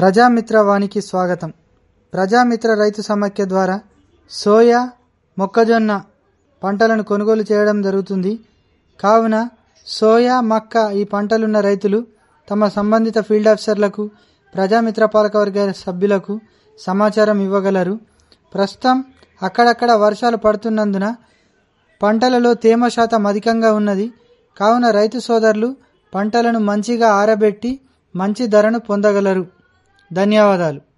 ప్రజామిత్ర వానికి స్వాగతం ప్రజామిత్ర రైతు సమాఖ్య ద్వారా సోయా మొక్కజొన్న పంటలను కొనుగోలు చేయడం జరుగుతుంది కావున సోయా మక్క ఈ పంటలున్న రైతులు తమ సంబంధిత ఫీల్డ్ ఆఫీసర్లకు ప్రజామిత్ర పాలకవర్గ సభ్యులకు సమాచారం ఇవ్వగలరు ప్రస్తుతం అక్కడక్కడ వర్షాలు పడుతున్నందున పంటలలో తేమ శాతం అధికంగా ఉన్నది కావున రైతు సోదరులు పంటలను మంచిగా ఆరబెట్టి మంచి ధరను పొందగలరు ధన్యవాదాలు